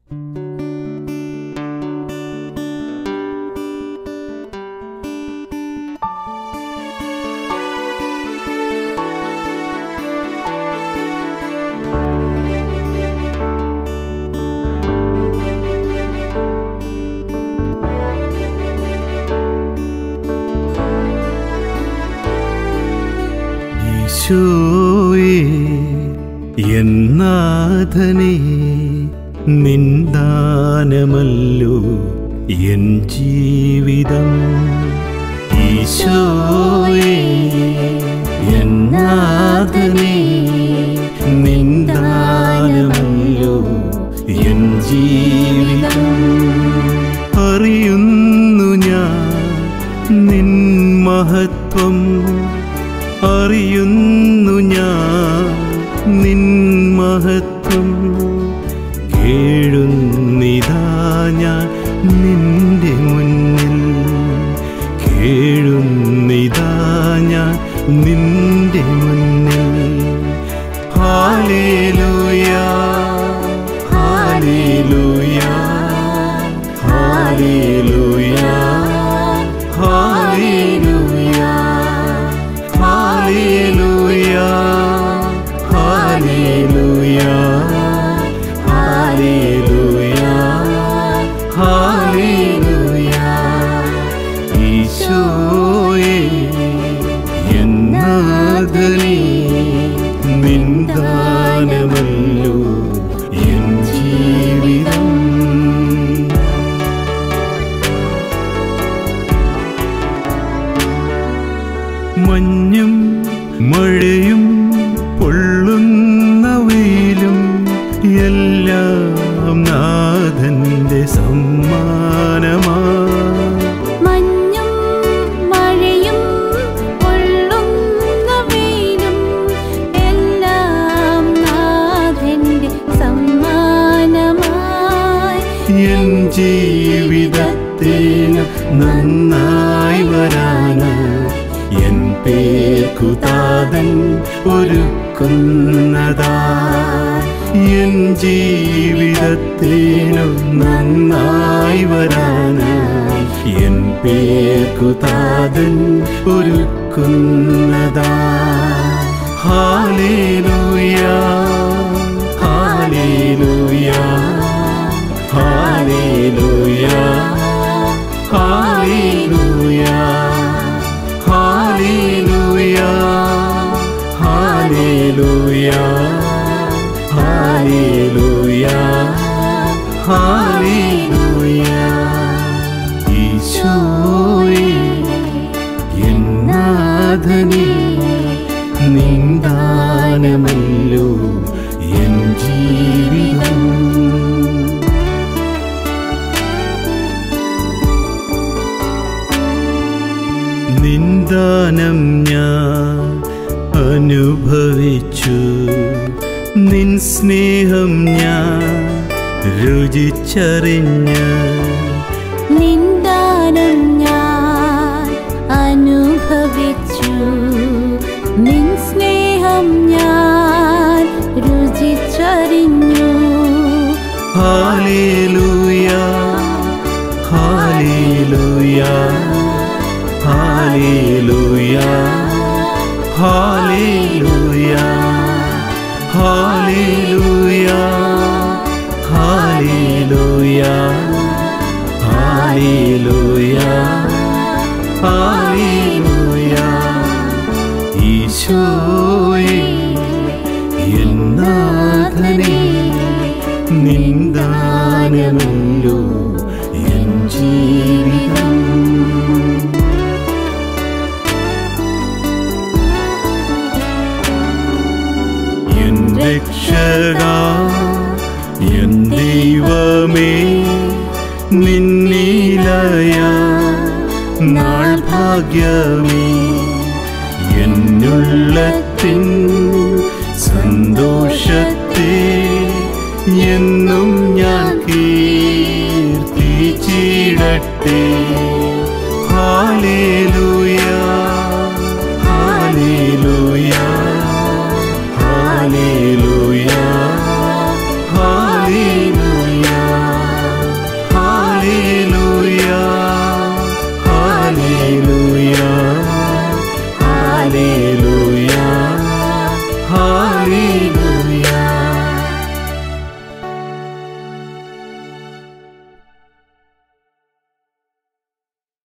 ഈശോയെ എന്നാഥനെ നിന്ദാനമല്ലോ എൻ ജീവിതം ഈശോയെ എന്നാഥനെ നിന്ദാനമല്ലോ എൻ ജീവിതം അറിയുന്നു ഞാൻ നിൻ മഹത്വം അറിയുന്നു ഞാൻ നിൻ മഹത്വം കേഴുന്നിതാ ഞാൻ നിന്റെ മുന്നിൽ കേഴുന്നിതാ ഞാൻ നിന്റെ മുന്നിൽ ഹാലേലൂയ ഹാലേലൂയ ഹാലേലൂയ ഹാലേലൂയ ഹാലേലൂയ ഹാലേലൂയ ഹാലേലൂയ ഹാലേലൂയ ഈശോയെ എന്നാഥനേ നിന്ദാനമല്ലോ എൻ ജീവിതം മഞ്ഞും മഴയും പൊള്ളുന്ന വെയിലും എല്ലാം നാഥന്റെ സമ്മാനമാ മഞ്ഞും മഴയും കൊള്ളുന്ന വെയിലും എല്ലാം നാഥന്റെ സമ്മാനമായി എൻ ജീവിതത്തിന് നന്നായി വരാന് എൻ പേർക്കു താതൻ ഒരുക്കുന്നതാ എൻ ജീവിതത്തിനു നന്നായി വരാന് എൻ പേർക്കു താതൻ ഒരുക്കുന്നതാ ഹാലേലൂയ ഹാലേലൂയ ഹാലേലൂയ ഹാലേലൂയ ഹാലേലൂയ ഹാലേലൂയ ഹാലേലൂയ ഹാലേലൂയ ഈശോയെ എന്നാഥനേ നിന്ദാനമല്ലോ എൻ ജീവിതം നിന്ദാനം ഞാൻ അനുഭവിച്ചു നിൻ സ്നേഹം ഞാൻ രുചിച്ചറിഞ്ഞ് നിന്ദാനം ഞാൻ അനുഭവിച്ചു നിൻ സ്നേഹം ഞാൻ രുചിച്ചറിഞ്ഞു ഹാലേലൂയ ഹാലേലൂയ ഹാലേലൂയ ഹാലേലൂയ ഹാലേലൂയ ഹാലേലൂയ ഹാലേലൂയ ഹാലേലൂയ ഈശോയെ എന്നാഥനേ നിന്ദാനമല്ലോ എൻ ജീവിതം എൻ രക്ഷക എൻ ദൈവമേ നിന്നിലയ നാൾ ഭാഗ്യമേ എന്നുള്ളത്തിൻ സന്തോഷത്തെ എന്നും ഞാൻ കീർത്തിച്ചിടട്ടെ ഹാലേലൂയ ഹാലേലൂയ ഹാലേലൂയ ഹാലേലൂയ ഹാലേലൂയ